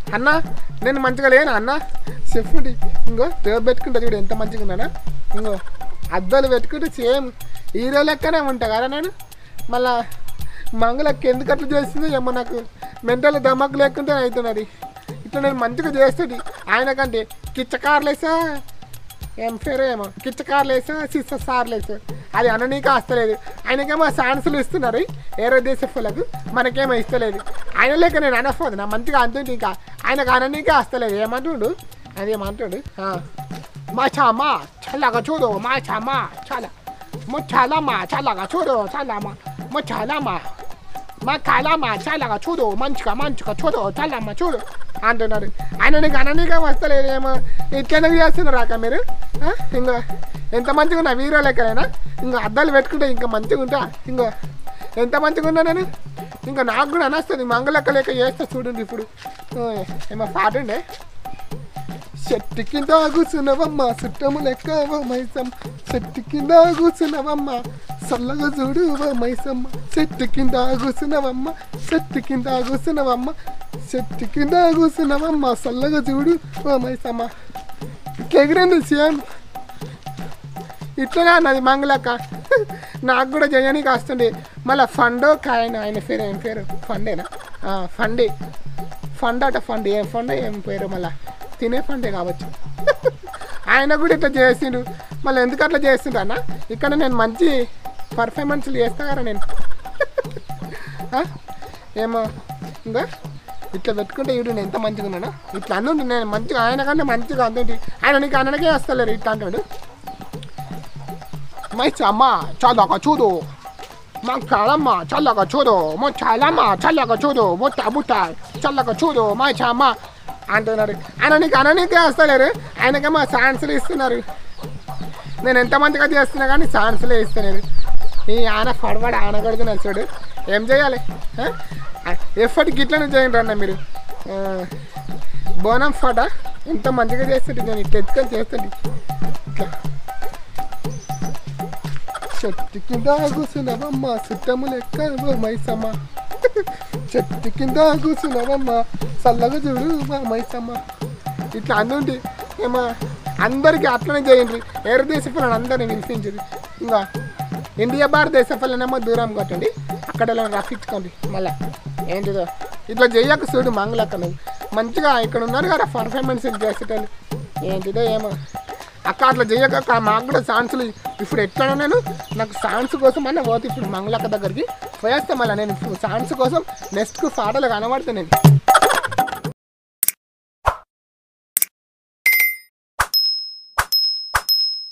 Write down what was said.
అన్న నేను మంచిగా లేనా అన్న చెప్పుడి ఇంకో టేప్ పెట్టుకుంటా చూడు ఎంత మంచిగా ఉన్నానా ఇంకో అద్దాలు పెట్టుకుంటే సేమ్ హీరో లెక్కనే ఉంటా కదా నేను మళ్ళా మంగళకి ఎందుకు అట్లా చేస్తుందో ఏమో నాకు మెంటల్ దమ్మకు లేకుంటే అవుతున్నది ఇట్లా నేను మంచిగా చేస్తుంది ఆయనకంటే కిచ్చ కార్లేసా ఏం పేరు ఏమో కిచ్చ కార్లేసా సిస్స సార్లేసా అది అననీకే వస్తలేదు ఆయనకేమో ఛాన్సులు ఇస్తున్నారు ఏరో దేశఫులకు మనకేమో ఇస్తలేదు ఆయన లేక నేను అనఫోదు నా మంచిగా అంటుంటే ఇంకా ఆయనకు అననీకే వస్తలేదు ఏమంటుండు అదేమంటాడు మా చామా చల్లగా చూడు మా చామా చాలా మా చాలమ్మా చల్లగా చూడు చల్లమ్మా మా చాలమ్మా మా కాలమ్మా చల్లగా చూడు మంచిగా మంచిగా చూడు చల్లమ్మ చూడు అంటున్నారు ఆయన నీకు అననీగా వస్తలేదు ఏమో ఇట్లనే చేస్తున్నారు అక్క మీరు ఆ? ఇంకో ఎంత మంచిగా ఉన్నా వీరో లెక్కలేనా ఇంకో అద్దాలు పెట్టుకుంటే ఇంకా మంచిగా ఉంటా ఇంకో ఎంత మంచిగా ఉన్నా నేను ఇంకా నాకు కూడా అనొస్తుంది మంగళక్క లెక్క చేస్తా చూడండి ఇప్పుడు ఓ, ఏమో పాట ఉండే చెట్టు కింద కూర్చున్నవమ్మ చుట్టము లెక్క ఓ మైసమ్మ చెట్టు కింద కూర్చున్నవమ్మ చల్లగా చూడు ఓ మైసమ్మ చెట్టు కింద కూర్చున్నవమ్మ చెట్టు కింద కూర్చున్నవమ్మ చెట్టు కింద కూర్చున్నవమ్మ చల్లగా చూడు ఓ మైసమ్మ ఎగిరింది సేమ్ ఇట్లనే అన్నది మంగళక్క నాకు కూడా జయానికి వస్తుంది మళ్ళీ ఫండో కాయన ఆయన పేరు ఏం పేరు ఫండేనా ఆ, ఫండే ఫండ్ అట ఫండ్ ఏం ఫండ్ ఏం పేరు మళ్ళీ తినే ఫండే కావచ్చు ఆయన కూడా ఇట్లా చేసిండు మళ్ళీ ఎందుకు అట్లా చేసిండు అన్న ఇక్కడ నేను మంచి పర్ఫార్మెన్స్లు చేస్తా కదా నేను ఆ? ఏమో ఇంకా ఇట్లా పెట్టుకుంటే ఇడు నేను ఎంత మంచిగా ఉన్నాను ఇట్లా అన్నుండి నేను మంచిగా ఆయన కంటే మంచిగా అందుంటి ఆయన నీకు అన్నకే వస్తలేరు ఇట్లా అంటాడు మై అమ్మ చల్లగా చూడు మా కాలమ్మ చల్లగా చూడు మో చాలమ్మ చల్లగా చూడు బుట్ట బుట్ట చల్లగా చూడు మా చామ్మ అంటున్నారు ఆయన నీకు అననీకే వస్తలేరు ఆయనకేమో ఛాన్సులు ఇస్తున్నారు నేను ఎంత మంచిగా చేస్తున్నా కానీ ఛాన్సులే ఇస్తలేరు ఈ ఆన పడబడి ఆన కొడుతున్నారు చూడు ఏం చేయాలి ఎఫర్ట్ గిట్లనే చేయండి అన్న మీరు ఆ, బోనం ఫట ఎంత మంచిగా చేస్తుంది నేను ఇట్లా ఎత్తుకొని చేస్తుంది ఇట్లా చెట్టు కింద కూర్చున్నావమ్మ సుట్టము లెక్క ఓ మైసమ్మ చెట్టు కింద కూర్చున్నావమ్మ చల్లగా చూడు మా మైసమ్మ ఇట్లా అందుండి ఏమో అందరికీ అట్లనే చేయండి ఏరు దేశ పిల్లలు అందరినీ పిలిపించండి ఇంకా ఇండియా భారతదేశ పిల్లనేమో దూరం కొట్టండి అక్కడ రప్పించుకోండి మళ్ళా ఏంటిదో ఇట్లా చెయ్యక చూడు మంగళక్క నువ్వు మంచిగా ఇక్కడ ఉన్నారు కదా పర్ఫార్మెన్స్ చేసేటోళ్ళు ఏంటిదో ఏమో అక్క అట్లా చేయక అక్క మాకు కూడా ఛాన్సులు ఇప్పుడు ఎట్లా నేను నాకు ఛాన్స్ కోసం అన్న పోతే ఇప్పుడు మంగళక్క దగ్గరికి పోయేస్తే మళ్ళీ నేను ఛాన్స్ కోసం నెక్స్ట్కు పాటలు కనబడతా నేను